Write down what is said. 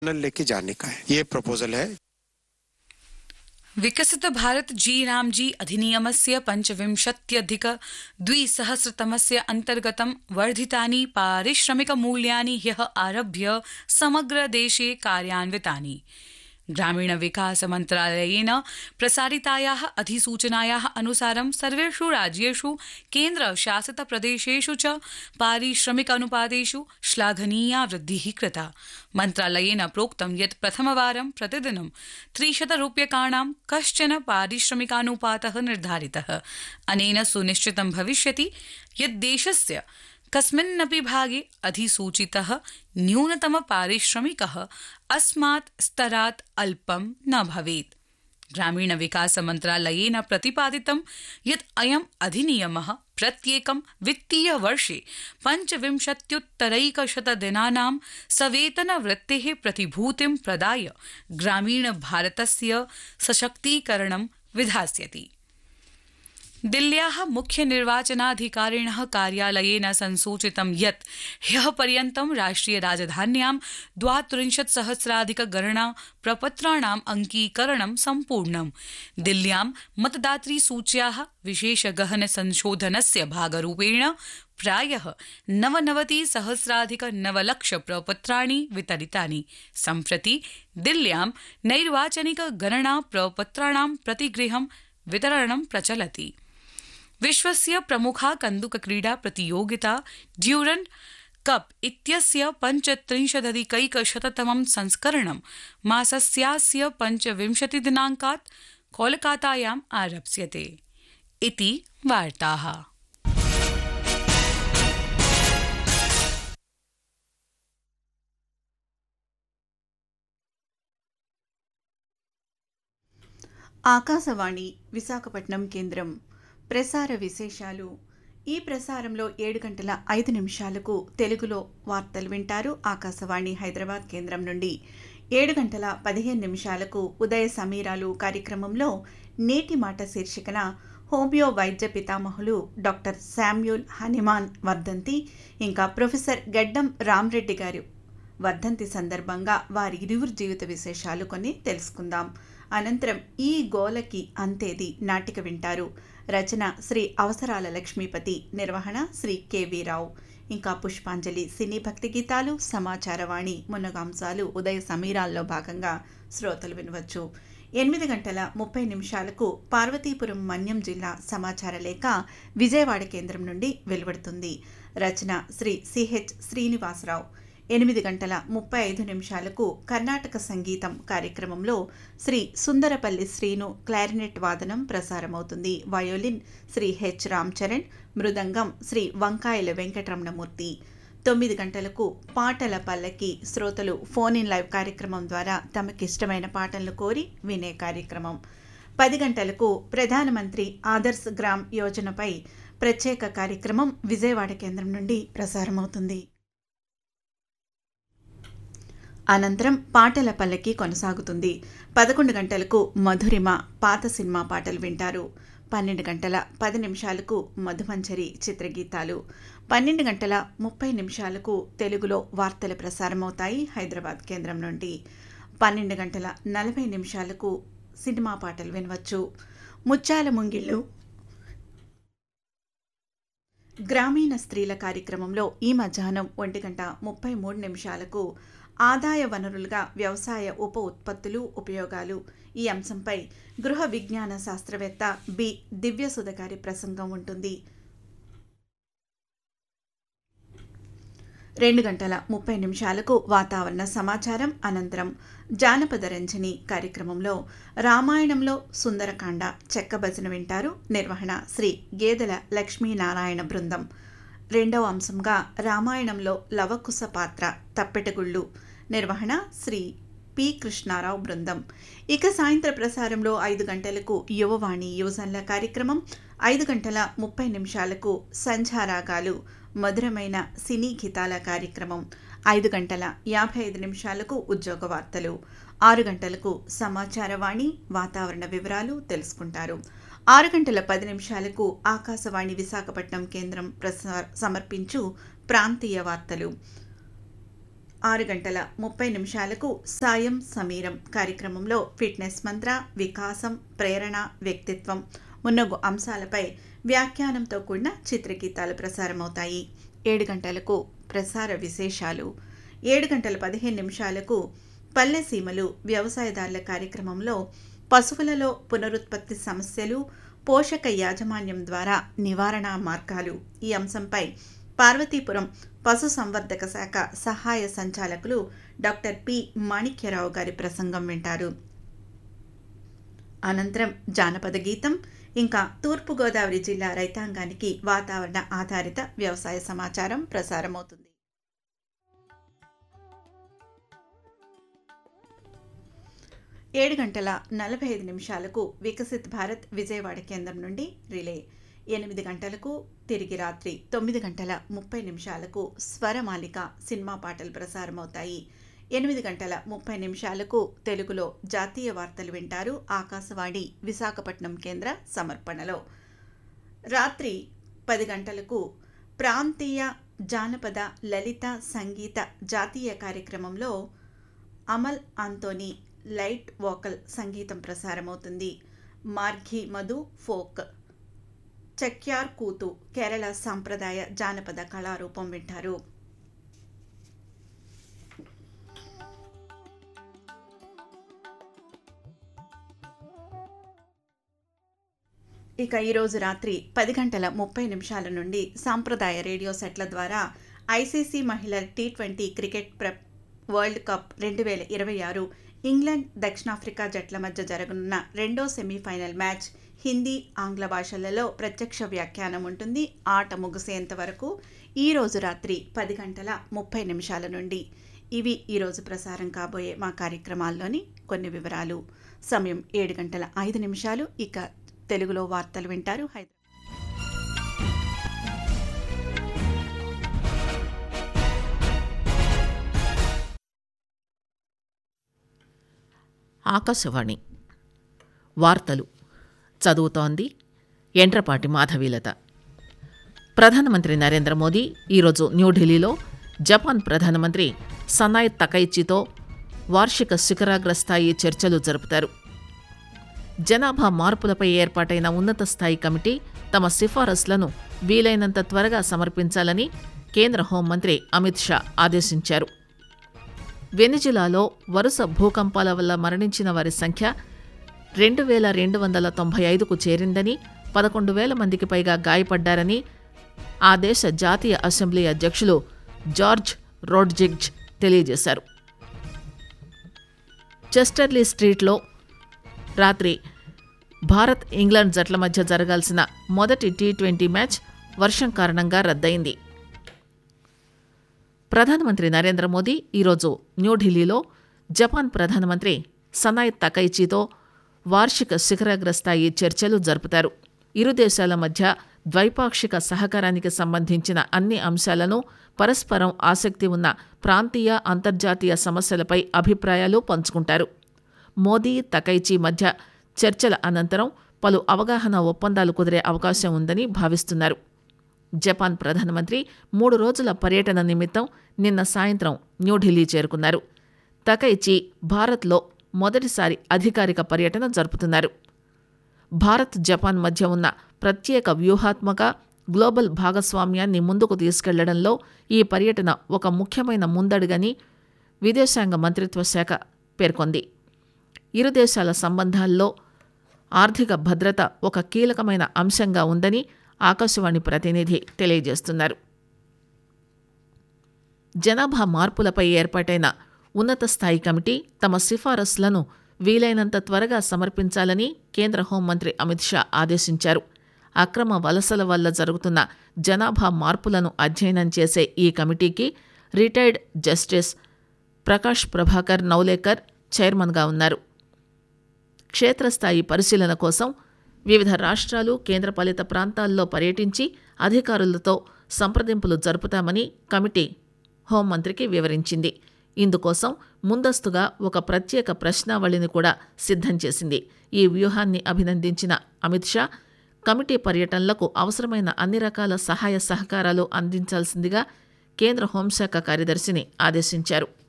लेके जाने का है ये प्रपोजल है विकसित भारत जी रामजी अधिनियमस्य पञ्चविंशत्यधिक द्विसहस्रतमस्य अन्तर्गतं वर्धितानि पारिश्रमिकमूल्यानि ह्यः आरभ्य समग्र देशे कार्यान्वितानि ग्रामीण विकास मन्त्रालयेन प्रसारितायाः अधिसूचनायाः अनुसारं सर्वेषु राज्येषु केन्द्र शासित प्रदेशेषु च पारिश्रमिक अनुपातेषु श्लाघनीया वृद्धिः कृता मन्त्रालयेन प्रोक्तं यत् प्रथमवारं प्रतिदिनं त्रिशत रूप्यकाणां कश्चन पारिश्रमिकानुपातः निर्धारितः अनेन सुनिश्चितं भविष्यति यत् देशस्य कस्मिन्नपि भागे अधिसूचितः न्यूनतम पारिश्रमिकः अस्मात् स्तरात् अल्पं न भवेत् ग्रामीण विकास मन्त्रालयेन प्रतिपादितं यत् अयम् अधिनियमः प्रत्येकं वित्तीय वर्षे पञ्चविंशत्युत्तरैकशत दिनानां सवेतनवृत्तेः प्रतिभूतिं प्रदाय ग्रामीण भारतस्य सशक्तीकरणं विधास्यति दिल्ल्याः मुख्य निर्वाचनाधिकारिणः कार्यालयेन संसूचितं यत् ह्यः पर्यन्तं राष्ट्रिय राजधान्यां द्वात्रिंशत् सहस्राधिक गणना प्रपत्राणाम् अङ्कीकरणं सम्पूर्णम् दिल्ल्यां मतदातृ सूच्याः विशेष गहन संशोधनस्य भागरूपेण प्रायः नवनवति सहस्राधिक नवलक्ष प्रपत्राणि वितरितानि सम्प्रति दिल्ल्यां नैर्वाचनिक गणना प्रपत्राणां प्रतिगृहं वितरणं प्रचलति विश्वस्य प्रमुखा कन्दुकक्रीडा प्रतियोगिता ड्यूरण्ड कप इत्यस्य पञ्चत्रिंशदधिकैकशततमं संस्करणं मासस्यास्य पञ्चविंशति दिनाङ्कात् कोलकातायाम् आरप्स्यते इति वार्ताः ఆకాశవాణి విశాఖపట్నం కేంద్రం ప్రసార విశేషాలు ఈ ప్రసారంలో ఏడు గంటల ఐదు నిమిషాలకు తెలుగులో వార్తలు వింటారు ఆకాశవాణి హైదరాబాద్ కేంద్రం నుండి ఏడు గంటల పదిహేను నిమిషాలకు ఉదయ సమీరాలు కార్యక్రమంలో నేటి మాట శీర్షికన హోమియో వైద్య పితామహులు డాక్టర్ శామ్యూల్ హనిమాన్ వర్ధంతి ఇంకా ప్రొఫెసర్ గడ్డం రామ్రెడ్డి గారు వర్ధంతి సందర్భంగా వారి ఇరువురు జీవిత విశేషాలు కొన్ని తెలుసుకుందాం అనంతరం ఈ గోలకి అంతేది నాటిక వింటారు రచన శ్రీ అవసరాల లక్ష్మీపతి నిర్వహణ శ్రీ కెవి రావు ఇంకా పుష్పాంజలి సినీ భక్తి గీతాలు సమాచారవాణి మున్నగాంశాలు ఉదయ సమీరాల్లో భాగంగా శ్రోతలు వినవచ్చు ఎనిమిది గంటల ముప్పై నిమిషాలకు పార్వతీపురం మన్యం జిల్లా సమాచార లేఖ విజయవాడ కేంద్రం నుండి వెలువడుతుంది రచన శ్రీ సిహెచ్ శ్రీనివాసరావు ఎనిమిది గంటల ముప్పై ఐదు నిమిషాలకు కర్ణాటక సంగీతం కార్యక్రమంలో శ్రీ సుందరపల్లి శ్రీను క్లారినెట్ వాదనం ప్రసారమవుతుంది వయోలిన్ శ్రీ హెచ్ రామ్ చరణ్ మృదంగం శ్రీ వంకాయల వెంకటరమణమూర్తి తొమ్మిది గంటలకు పాటల పల్లకి శ్రోతలు ఫోన్ ఇన్ లైవ్ కార్యక్రమం ద్వారా తమకిష్టమైన పాటలను కోరి వినే కార్యక్రమం పది గంటలకు ప్రధానమంత్రి ఆదర్శ్ గ్రామ్ యోజనపై ప్రత్యేక కార్యక్రమం విజయవాడ కేంద్రం నుండి ప్రసారమవుతుంది అనంతరం పాటల పల్లకి కొనసాగుతుంది పదకొండు గంటలకు మధురిమ పాత సినిమా పాటలు వింటారు పన్నెండు గంటల పది నిమిషాలకు మధుమంజరి చిత్రగీతాలు పన్నెండు గంటల ముప్పై నిమిషాలకు తెలుగులో వార్తలు ప్రసారమవుతాయి హైదరాబాద్ కేంద్రం నుండి పన్నెండు గంటల నలభై నిమిషాలకు సినిమా పాటలు వినవచ్చు ముత్యాల ముంగిళ్ళు గ్రామీణ స్త్రీల కార్యక్రమంలో ఈ మధ్యాహ్నం ఒంటి గంట ముప్పై మూడు నిమిషాలకు ఆదాయ వనరులుగా వ్యవసాయ ఉప ఉత్పత్తులు ఉపయోగాలు ఈ అంశంపై గృహ విజ్ఞాన శాస్త్రవేత్త బి దివ్యసుధ గారి ప్రసంగం ఉంటుంది రెండు గంటల ముప్పై నిమిషాలకు వాతావరణ సమాచారం అనంతరం జానపద రంజని కార్యక్రమంలో రామాయణంలో సుందరకాండ చెక్క భజన వింటారు నిర్వహణ శ్రీ గేదెల లక్ష్మీనారాయణ బృందం రెండవ అంశంగా రామాయణంలో లవకుశ పాత్ర తప్పెటగుళ్ళు నిర్వహణ శ్రీ పి కృష్ణారావు బృందం ఇక సాయంత్ర ప్రసారంలో ఐదు గంటలకు యువవాణి యువజనుల కార్యక్రమం ఐదు గంటల ముప్పై నిమిషాలకు సంధ్యారాగాలు మధురమైన సినీ గీతాల కార్యక్రమం ఐదు గంటల యాభై ఐదు నిమిషాలకు ఉద్యోగ వార్తలు ఆరు గంటలకు సమాచారవాణి వాతావరణ వివరాలు తెలుసుకుంటారు ఆరు గంటల పది నిమిషాలకు ఆకాశవాణి విశాఖపట్నం కేంద్రం ప్రసా సమర్పించు ప్రాంతీయ వార్తలు ఆరు గంటల ముప్పై నిమిషాలకు సాయం సమీరం కార్యక్రమంలో ఫిట్నెస్ మంత్ర వికాసం ప్రేరణ వ్యక్తిత్వం మున్నగు అంశాలపై వ్యాఖ్యానంతో కూడిన చిత్రగీతాలు ప్రసారమవుతాయి ఏడు గంటలకు ప్రసార విశేషాలు ఏడు గంటల పదిహేను నిమిషాలకు పల్లె సీమలు వ్యవసాయదారుల కార్యక్రమంలో పశువులలో పునరుత్పత్తి సమస్యలు పోషక యాజమాన్యం ద్వారా నివారణ మార్గాలు ఈ అంశంపై పార్వతీపురం పశు సంవర్ధక శాఖ సహాయ సంచాలకులు డాక్టర్ పి మాణిక్యరావు గారి ప్రసంగం వింటారు అనంతరం జానపద గీతం ఇంకా తూర్పుగోదావరి జిల్లా రైతాంగానికి వాతావరణ ఆధారిత వ్యవసాయ సమాచారం ప్రసారమవుతుంది ఏడు గంటల నలభై ఐదు నిమిషాలకు వికసిత్ భారత్ విజయవాడ కేంద్రం నుండి రిలే ఎనిమిది గంటలకు తిరిగి రాత్రి తొమ్మిది గంటల ముప్పై నిమిషాలకు స్వరమాలిక సినిమా పాటలు ప్రసారమవుతాయి ఎనిమిది గంటల ముప్పై నిమిషాలకు తెలుగులో జాతీయ వార్తలు వింటారు ఆకాశవాణి విశాఖపట్నం కేంద్ర సమర్పణలో రాత్రి పది గంటలకు ప్రాంతీయ జానపద లలిత సంగీత జాతీయ కార్యక్రమంలో అమల్ ఆంతోనీ లైట్ వోకల్ సంగీతం ప్రసారమవుతుంది మార్ఘి మధు ఫోక్ చక్యార్ కూతు కేరళ సాంప్రదాయ జానపద కళారూపం వింటారు ఇక ఈరోజు రాత్రి పది గంటల ముప్పై నిమిషాల నుండి సాంప్రదాయ రేడియో సెట్ల ద్వారా ఐసీసీ మహిళల టీ ట్వంటీ క్రికెట్ ప్ర వరల్డ్ కప్ రెండు వేల ఇరవై ఆరు ఇంగ్లాండ్ దక్షిణాఫ్రికా జట్ల మధ్య జరగనున్న రెండో సెమీఫైనల్ మ్యాచ్ హిందీ ఆంగ్ల భాషలలో ప్రత్యక్ష వ్యాఖ్యానం ఉంటుంది ఆట ముగిసేంత వరకు ఈరోజు రాత్రి పది గంటల ముప్పై నిమిషాల నుండి ఇవి ఈరోజు ప్రసారం కాబోయే మా కార్యక్రమాల్లోని కొన్ని వివరాలు సమయం ఏడు గంటల ఐదు నిమిషాలు ఇక తెలుగులో వార్తలు వింటారు హైదరాబాద్ ఆకాశవాణి వార్తలు చదువుతోంది ఎండ్రపాటి మాధవీలత ప్రధానమంత్రి నరేంద్ర మోదీ ఈరోజు న్యూఢిల్లీలో జపాన్ ప్రధానమంత్రి సనాయ్ తకైచితో వార్షిక శిఖరాగ్ర స్థాయి చర్చలు జరుపుతారు జనాభా మార్పులపై ఏర్పాటైన ఉన్నత స్థాయి కమిటీ తమ సిఫారసులను వీలైనంత త్వరగా సమర్పించాలని కేంద్ర హోంమంత్రి అమిత్ షా ఆదేశించారు వెనిజులాలో వరుస భూకంపాల వల్ల మరణించిన వారి సంఖ్య రెండు వేల రెండు వందల తొంభై ఐదుకు చేరిందని పదకొండు వేల మందికి పైగా గాయపడ్డారని ఆ దేశ జాతీయ అసెంబ్లీ అధ్యక్షులు జార్జ్ రోడ్జిగ్జ్ తెలియజేశారు చెస్టర్లీ స్ట్రీట్లో రాత్రి భారత్ ఇంగ్లాండ్ జట్ల మధ్య జరగాల్సిన మొదటి టీ ట్వంటీ మ్యాచ్ వర్షం కారణంగా రద్దయింది ప్రధానమంత్రి నరేంద్ర మోదీ ఈరోజు న్యూఢిల్లీలో జపాన్ ప్రధానమంత్రి సనాయ్ తకైచితో వార్షిక శిఖరాగ్ర స్థాయి చర్చలు జరుపుతారు ఇరు దేశాల మధ్య ద్వైపాక్షిక సహకారానికి సంబంధించిన అన్ని అంశాలను పరస్పరం ఆసక్తి ఉన్న ప్రాంతీయ అంతర్జాతీయ సమస్యలపై అభిప్రాయాలు పంచుకుంటారు మోదీ తకైచి మధ్య చర్చల అనంతరం పలు అవగాహన ఒప్పందాలు కుదిరే అవకాశం ఉందని భావిస్తున్నారు జపాన్ ప్రధానమంత్రి మూడు రోజుల పర్యటన నిమిత్తం నిన్న సాయంత్రం న్యూఢిల్లీ చేరుకున్నారు తకైచి భారత్లో మొదటిసారి అధికారిక పర్యటన జరుపుతున్నారు భారత్ జపాన్ మధ్య ఉన్న ప్రత్యేక వ్యూహాత్మక గ్లోబల్ భాగస్వామ్యాన్ని ముందుకు తీసుకెళ్లడంలో ఈ పర్యటన ఒక ముఖ్యమైన ముందడుగని విదేశాంగ మంత్రిత్వ శాఖ పేర్కొంది ఇరు దేశాల సంబంధాల్లో ఆర్థిక భద్రత ఒక కీలకమైన అంశంగా ఉందని ఆకాశవాణి ప్రతినిధి తెలియజేస్తున్నారు జనాభా మార్పులపై ఏర్పాటైన ఉన్నత స్థాయి కమిటీ తమ సిఫారసులను వీలైనంత త్వరగా సమర్పించాలని కేంద్ర హోంమంత్రి అమిత్ షా ఆదేశించారు అక్రమ వలసల వల్ల జరుగుతున్న జనాభా మార్పులను అధ్యయనం చేసే ఈ కమిటీకి రిటైర్డ్ జస్టిస్ ప్రకాష్ ప్రభాకర్ నౌలేకర్ చైర్మన్గా ఉన్నారు క్షేత్రస్థాయి పరిశీలన కోసం వివిధ రాష్ట్రాలు కేంద్రపాలిత ప్రాంతాల్లో పర్యటించి అధికారులతో సంప్రదింపులు జరుపుతామని కమిటీ హోంమంత్రికి వివరించింది ఇందుకోసం ముందస్తుగా ఒక ప్రత్యేక ప్రశ్నావళిని కూడా సిద్ధం చేసింది ఈ వ్యూహాన్ని అభినందించిన అమిత్ షా కమిటీ పర్యటనలకు అవసరమైన అన్ని రకాల సహాయ సహకారాలు అందించాల్సిందిగా కేంద్ర హోంశాఖ కార్యదర్శిని ఆదేశించారు